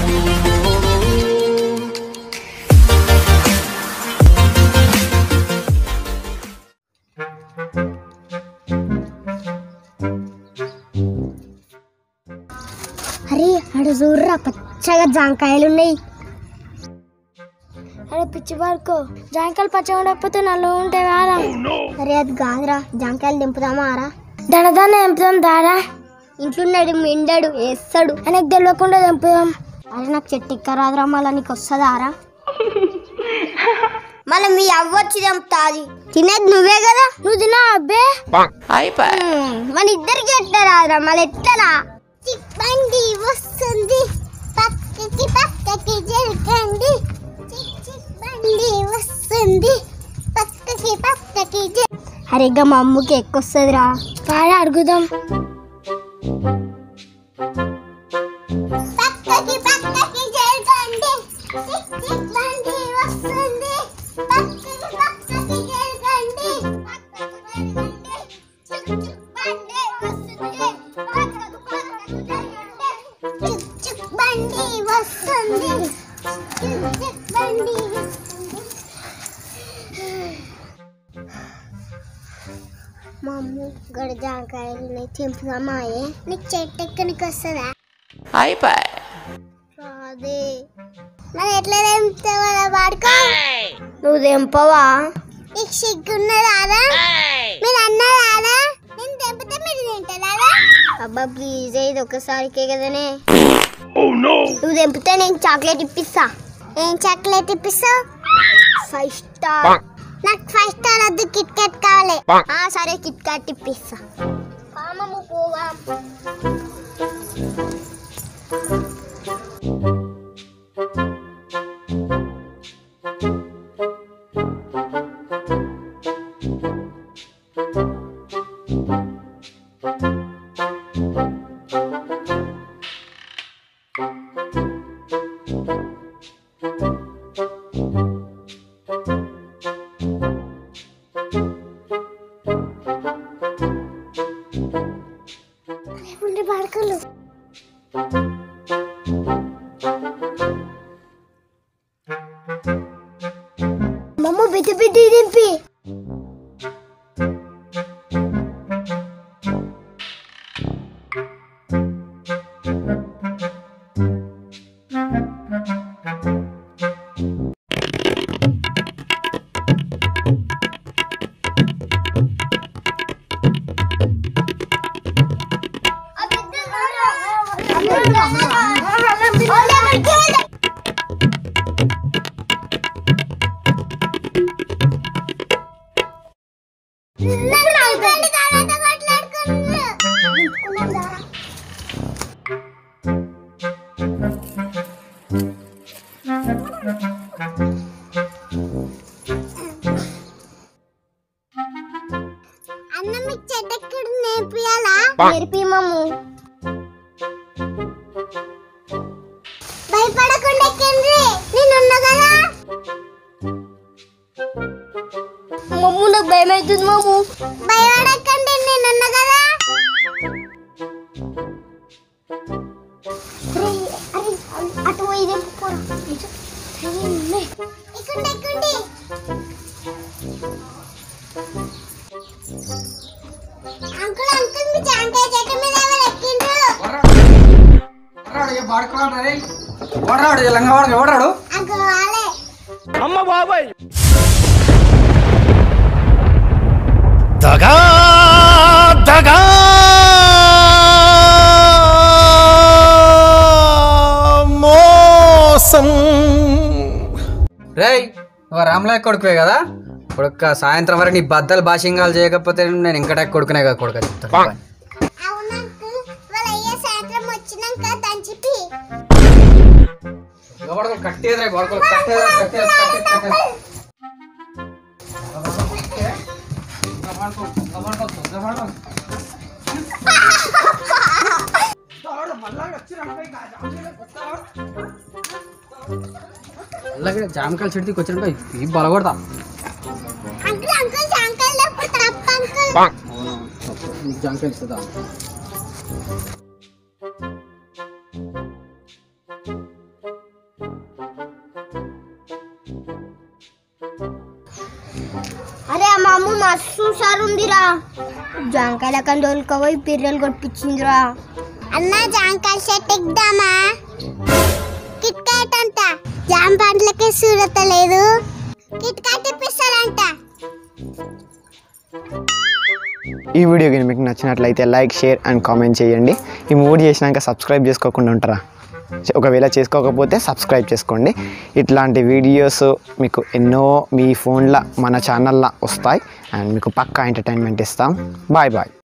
అరే ఆడ చూడరా పచ్చగా జాంకాయలు ఉన్నాయి అరే పిచ్చి వరకు జాంకాయలు పచ్చగా ఉండకపోతే నల్లు ఉంటాయి వారా అరే అది కాదురా జాంకాయలు దింపుదామా రా దనదాన్ని దింపుదాం దారా ఇంట్లో ఉన్నాడు మిండాడు వేస్తాడు ఆయనకు తెలియకుండా దింపుదాం అరే నాకు చెట్టు ఎక్కరాదురా మళ్ళీ నీకు వస్తుందారా మళ్ళీ మీ అవ్వచ్చి దింపుతాది తినేది నువ్వే కదా నువ్వు తినా అబ్బే మన ఇద్దరికి ఎట్టారా మళ్ళీ ఎట్లరా బండి వస్తుంది పక్కకి పక్కకి జరగండి చిక్ చిక్ బండి వస్తుంది పక్కకి పక్కకి హరిగా మా అమ్మకి ఎక్కువ వస్తుందిరా బాగా అడుగుదాం పక్కకి పక్కకి జరగండి చిక్ చిక్ బండి వస్తుంది పక్కకి పక్కకి జరగండి పక్కకి జరగండి చిక్ చిక్ బండి వస్తుంది పక్కకి పక్కకి జరగండి చిక్ చిక్ బండి వస్తుంది చిక్ చిక్ బండి మా అమ్మ గడ జాంకాయలు తెంపుదామా నీకు చెట్టు ఎక్కడికి వస్తుందా రాదే మరి ఎట్లా తెంపుతావా వాడుకో నువ్వు తెంపవా నీకు సిగ్గున్నదారా మీరు అన్నదారా నేను తెంపితే మీరు తింటారా అబ్బా ప్లీజ్ ఇది ఒకసారికే కదనే నువ్వు తెంపితే నేను చాక్లెట్ ఇప్పిస్తా ఏం చాక్లెట్ ఇప్పిస్తావు ఫైవ్ స్టార్ నాకు ఫైవ్ స్టార్ వద్దు కిట్ క్యాట్ కావాలి ఆ సరే కిట్ క్యాట్ ఇప్పిస్తా కామము పోవా ఉండే పడకలు మమ్మ బిడ్డ బిడ్డ దింపి అన్నం మీకు చెడ్డెక్కడ నేర్పియాలా నేర్పిమము భయపడకుండా ఎక్కండి నేనున్నా కదా మమ్ము నాకు భయం అవుతుంది మమ్ము భయపడకండి నేనున్నా కదా అటు పోయి ఎక్కండి ఎక్కండి అంకుల్ అంకుల్ మీ జాంకాయ చెట్టు మీద ఎవరు ఎక్కిండ్రు ఓడరాడు లంగా వాడు ఓడరాడు అంకుల్ వాళ్ళే దగా దగా మోసం రేయ్ నువ్వు రామలాయ్ కొడుకువే కదా కొడుక సాయంత్రం వరకు నీ బద్దలు భాషింగాలు చేయకపోతే నేను ఇంకా కొడుకునే కదా కొడుక చెప్తాను అవును అంకుల్ వాళ్ళ అయ్యే సాయంత్రం వచ్చినాక దంచిపి కట్టేదిరా కొడుకు కట్టేదిరా కట్టేది కట్టేది అలాగే జామకాయలు చెట్టుకి వచ్చినట్టు ఈ బలగొడతా అంకుల్ అంకుల్ జాంకాయలు లేకపోతే తప్ప అంకుల్ నీకు జామకాయలు ఇస్తుందా అమ్మ మస్తు సార్ ఉందిరా జాంకాయల కందోలుకోపోయి పిర్రలు కొట్టించిందిరా అన్న జాంకాయ చెట్టు ఎక్కుదామా కిట్ కాట్ అంట జామ పండ్లకి సూరత లేదు కిట్ కాట్ ఇప్పిస్తారంట ఈ వీడియో కానీ మీకు నచ్చినట్లయితే లైక్ షేర్ అండ్ కామెంట్ చేయండి ఈ మూడు చేసినాక సబ్స్క్రైబ్ చేసుకోకుండా ఉంటారా ఒకవేళ చేసుకోకపోతే సబ్స్క్రైబ్ చేసుకోండి ఇట్లాంటి వీడియోస్ మీకు ఎన్నో మీ ఫోన్లో మన ఛానల్లో వస్తాయి అండ్ మీకు పక్కా ఎంటర్టైన్మెంట్ ఇస్తాం బాయ్ బాయ్